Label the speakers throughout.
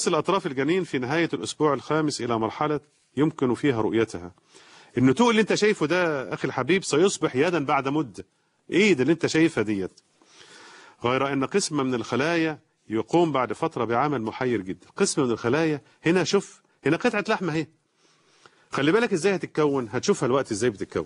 Speaker 1: تصل أطراف الجنين في نهاية الأسبوع الخامس إلى مرحلة يمكن فيها رؤيتها النتوء اللي انت شايفه ده أخي الحبيب سيصبح يدا بعد مدة ايه ده اللي انت شايفها ديت غير أن قسم من الخلايا يقوم بعد فترة بعمل محير جدا قسم من الخلايا هنا شوف هنا قطعة لحمة اهي خلي بالك ازاي هتتكون هتشوفها الوقت ازاي بتتكون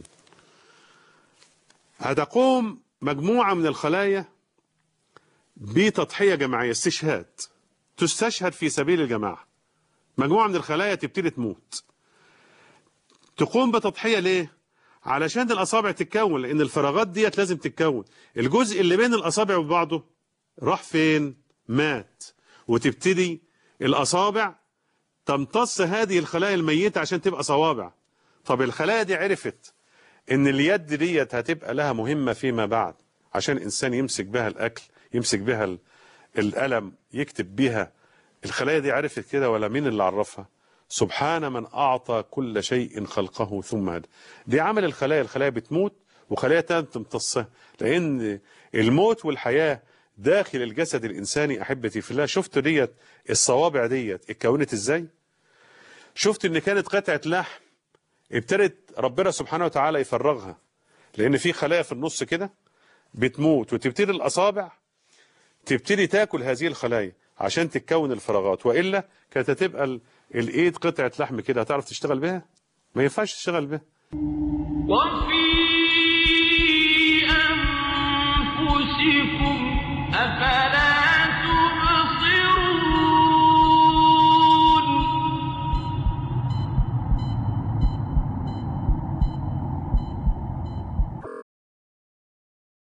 Speaker 1: هتقوم مجموعة من الخلايا بتضحية جماعية استشهاد تستشهد في سبيل الجماعة مجموعة من الخلايا تبتدي تموت تقوم بتضحية ليه علشان الأصابع تتكون لأن الفراغات ديت لازم تتكون الجزء اللي بين الأصابع وبعضه راح فين مات وتبتدي الأصابع تمتص هذه الخلايا الميتة عشان تبقى صوابع طب الخلايا دي عرفت ان اليد ديت هتبقى لها مهمة فيما بعد عشان انسان يمسك بها الاكل يمسك بها ال- القلم يكتب بها الخلايا دي عرفت كده ولا مين اللي عرفها سبحان من اعطى كل شيء خلقه ثم هدى دي عمل الخلايا الخلايا بتموت وخلايا تانية تمتصها لان الموت والحياة داخل الجسد الانساني احبتي في الله شفتوا ديت الصوابع ديت اتكونت ازاي شفت ان كانت قطعة لحم ابتدت ربنا سبحانه وتعالى يفرغها لان في خلايا في النص كده بتموت وتبتدي الاصابع تبتدي تاكل هذه الخلايا عشان تتكون الفراغات والا كانت هتبقى ال- الايد قطعه لحم كده هتعرف تشتغل بيها ما ينفعش تشتغل بيها
Speaker 2: وفي أنفسكم أفلا